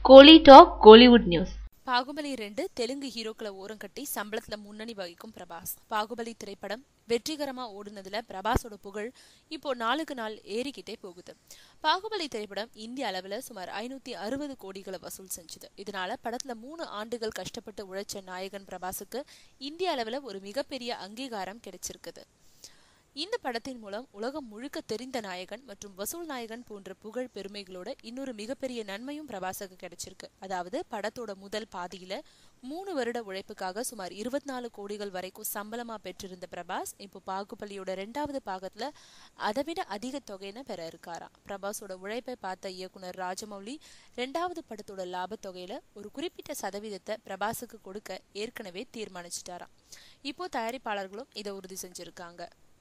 கோலி talk Kollywood news Baahubali ரெண்டு தெலுங்கு ஹீரோக்களை ஓரம் கட்டி சம்பளத்துல முன்னணி வகிக்கும் பிரபாஸ் பாகுபலி திரைப்படம் வெற்றிகரமா ஓடுனதுல பிரபாஸோட புகழ் இப்போ நாளுக்கு நாள் ஏறிக்கிட்டே போகுது பாகுபலி திரைப்படம் இந்திய அளவுல சுமார் ஐநூத்தி அறுபது கோடிகளை வசூல் செஞ்சது இதனால படத்துல மூணு ஆண்டுகள் கஷ்டப்பட்டு உழைச்ச நாயகன் பிரபாஸுக்கு இந்திய அளவுல ஒரு மிகப்பெரிய அங்கீகாரம் கிடைச்சிருக்குது இந்த படத்தின் மூலம் உலகம் முழுக்க தெரிந்த நாயகன் மற்றும் வசூல் நாயகன் போன்ற புகழ் பெருமைகளோட இன்னொரு மிகப்பெரிய நன்மையும் பிரபாஸுக்கு கிடைச்சிருக்கு அதாவது படத்தோட முதல் பாதியில மூணு வருட உழைப்புக்காக சுமார் இருபத்தி நாலு கோடிகள் வரைக்கும் சம்பளமா பெற்றிருந்த பிரபாஸ் இப்போ பாகுபலியோட ரெண்டாவது பாகத்துல அதை விட அதிக தொகையின பெற இருக்காராம் பிரபாஸோட உழைப்பை பார்த்த இயக்குனர் ராஜமௌலி ரெண்டாவது படத்தோட லாபத் தொகையில ஒரு குறிப்பிட்ட சதவீதத்தை பிரபாஸுக்கு கொடுக்க ஏற்கனவே தீர்மானிச்சிட்டாராம் இப்போ தயாரிப்பாளர்களும் இதை உறுதி செஞ்சிருக்காங்க